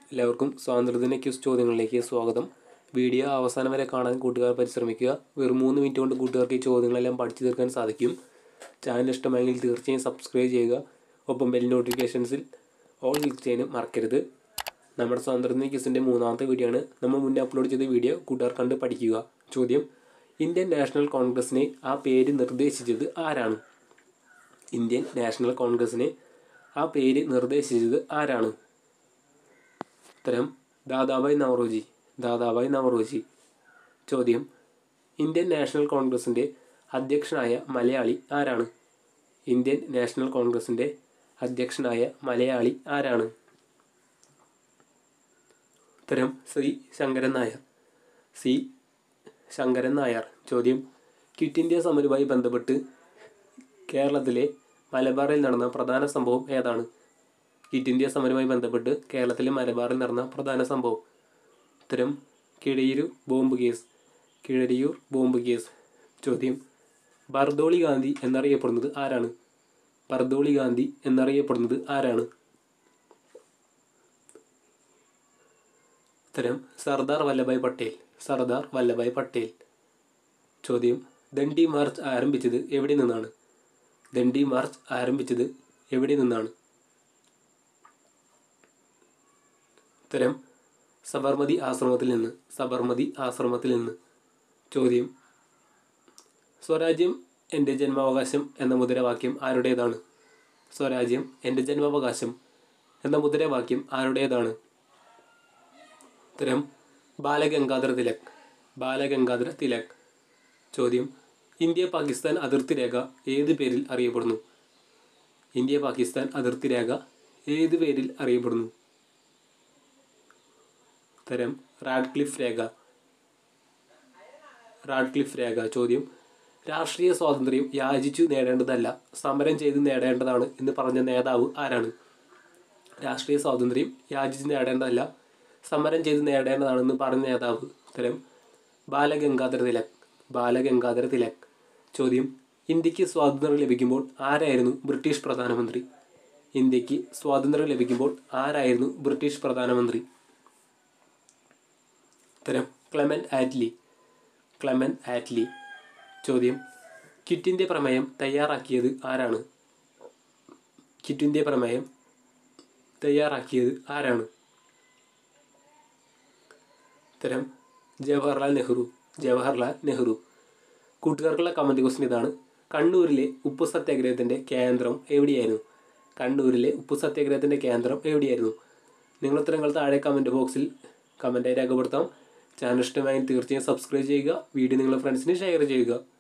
എല്ലാവർക്കും സ്വാതന്ത്ര്യദിന ക്യൂസ് ചോദ്യങ്ങളിലേക്ക് സ്വാഗതം വീഡിയോ അവസാനം വരെ കാണാൻ കൂട്ടുകാർ പരിശ്രമിക്കുക വെറും മൂന്ന് മിനിറ്റ് കൊണ്ട് കൂട്ടുകാർക്ക് ഈ ചോദ്യങ്ങളെല്ലാം പഠിച്ചു തീർക്കാൻ സാധിക്കും ചാനൽ ഇഷ്ടമായെങ്കിൽ തീർച്ചയായും സബ്സ്ക്രൈബ് ചെയ്യുക ഒപ്പം ബെൽ നോട്ടിഫിക്കേഷൻസിൽ ഓൾ ക്ലിക്ക് ചെയ്യാനും മറക്കരുത് നമ്മുടെ സ്വാതന്ത്ര്യദിന ക്യൂസിൻ്റെ മൂന്നാമത്തെ വീഡിയോ ആണ് നമ്മൾ മുന്നേ അപ്ലോഡ് ചെയ്ത വീഡിയോ കൂട്ടുകാർ കണ്ട് പഠിക്കുക ചോദ്യം ഇന്ത്യൻ നാഷണൽ കോൺഗ്രസിനെ ആ പേര് നിർദ്ദേശിച്ചത് ആരാണ് ഇന്ത്യൻ നാഷണൽ കോൺഗ്രസിനെ ആ പേര് നിർദ്ദേശിച്ചത് ആരാണ് ഉത്തരം ദാദാഭായ് നവറോജി ദാദാഭായ് നവറോജി ചോദ്യം ഇന്ത്യൻ നാഷണൽ കോൺഗ്രസിൻ്റെ അധ്യക്ഷനായ മലയാളി ആരാണ് ഇന്ത്യൻ നാഷണൽ കോൺഗ്രസിൻ്റെ അധ്യക്ഷനായ മലയാളി ആരാണ് ഉത്തരം ശ്രീ ശങ്കരൻ നായർ സി ശങ്കരൻ നായർ ചോദ്യം ക്വിറ്റ് ഇന്ത്യ സമരവുമായി ബന്ധപ്പെട്ട് കേരളത്തിലെ മലബാറിൽ നടന്ന പ്രധാന സംഭവം ഏതാണ് ക്വിറ്റ് ഇന്ത്യ സമരവുമായി ബന്ധപ്പെട്ട് കേരളത്തിലെ മലബാറിൽ നടന്ന പ്രധാന സംഭവം ഉത്തരം Kizhayur bomb case Keezhariyur bomb case ചോദ്യം ബർദോളി ഗാന്ധി എന്നറിയപ്പെടുന്നത് ആരാണ് ബർദോളി ഗാന്ധി എന്നറിയപ്പെടുന്നത് ആരാണ് ഉത്തരം സർദാർ വല്ലഭായ് പട്ടേൽ സർദാർ വല്ലഭായ് പട്ടേൽ ചോദ്യം ദണ്ഡി മാർച്ച് ആരംഭിച്ചത് എവിടെ നിന്നാണ് ദണ്ഡി മാർച്ച് ആരംഭിച്ചത് എവിടെ നിന്നാണ് ഉത്തരം സബർമതി ആശ്രമത്തിൽ നിന്ന് സബർമതി ആശ്രമത്തിൽ നിന്ന് ചോദ്യം സ്വരാജ്യം എൻ്റെ ജന്മാവകാശം എന്ന മുദ്രാവാക്യം ആരുടേതാണ് സ്വരാജ്യം എൻ്റെ ജന്മാവകാശം എന്ന മുദ്രാവാക്യം ആരുടേതാണ് ഉത്തരം ബാലഗംഗാധര തിലക് ബാലഗംഗാധര തിലക് ചോദ്യം ഇന്ത്യ പാകിസ്ഥാൻ അതിർത്തി രേഖ ഏത് പേരിൽ അറിയപ്പെടുന്നു ഇന്ത്യ പാകിസ്ഥാൻ അതിർത്തി രേഖ ഏത് പേരിൽ അറിയപ്പെടുന്നു ഉത്തരം റാഡ്ക്ലിഫ് രേഖ റാഡ്ക്ലിഫ് രേഖ ചോദ്യം രാഷ്ട്രീയ സ്വാതന്ത്ര്യം യാചിച്ചു നേടേണ്ടതല്ല സമരം ചെയ്ത് നേടേണ്ടതാണ് എന്ന് പറഞ്ഞ നേതാവ് ആരാണ് രാഷ്ട്രീയ സ്വാതന്ത്ര്യം യാചിച്ച് നേടേണ്ടതല്ല സമരം ചെയ്ത് നേടേണ്ടതാണെന്ന് പറഞ്ഞ നേതാവ് ഉത്തരം ബാലഗംഗാധര തിലക് ബാലഗംഗാധര തിലക് ചോദ്യം ഇന്ത്യക്ക് സ്വാതന്ത്ര്യം ലഭിക്കുമ്പോൾ ആരായിരുന്നു ബ്രിട്ടീഷ് പ്രധാനമന്ത്രി ഇന്ത്യക്ക് സ്വാതന്ത്ര്യം ലഭിക്കുമ്പോൾ ആരായിരുന്നു ബ്രിട്ടീഷ് പ്രധാനമന്ത്രി ഉത്തരം ക്ലെമൻ ആറ്റ്ലി ക്ലെമൻ ആറ്റ്ലി ചോദ്യം ക്വിറ്റ് ഇന്ത്യ പ്രമേയം തയ്യാറാക്കിയത് ആരാണ് ക്വിറ്റ് ഇന്ത്യ പ്രമേയം തയ്യാറാക്കിയത് ആരാണ് ഉത്തരം ജവഹർലാൽ നെഹ്റു ജവഹർലാൽ നെഹ്റു കൂട്ടുകാർക്കുള്ള കമൻറ്റ് ക്വസ്റ്റ്യൻ ഇതാണ് കണ്ണൂരിലെ ഉപ്പു സത്യാഗ്രഹത്തിൻ്റെ കേന്ദ്രം എവിടെയായിരുന്നു കണ്ണൂരിലെ ഉപ്പു സത്യാഗ്രഹത്തിൻ്റെ കേന്ദ്രം എവിടെയായിരുന്നു നിങ്ങൾ ഉത്തരങ്ങൾ താഴെ കമൻറ്റ് ബോക്സിൽ കമൻറ്റായി രേഖപ്പെടുത്താം ചാനൽ ഇഷ്ടമായി തീർച്ചയായും സബ്സ്ക്രൈബ് ചെയ്യുക വീഡിയോ നിങ്ങളുടെ ഫ്രണ്ട്സിന് ഷെയർ ചെയ്യുക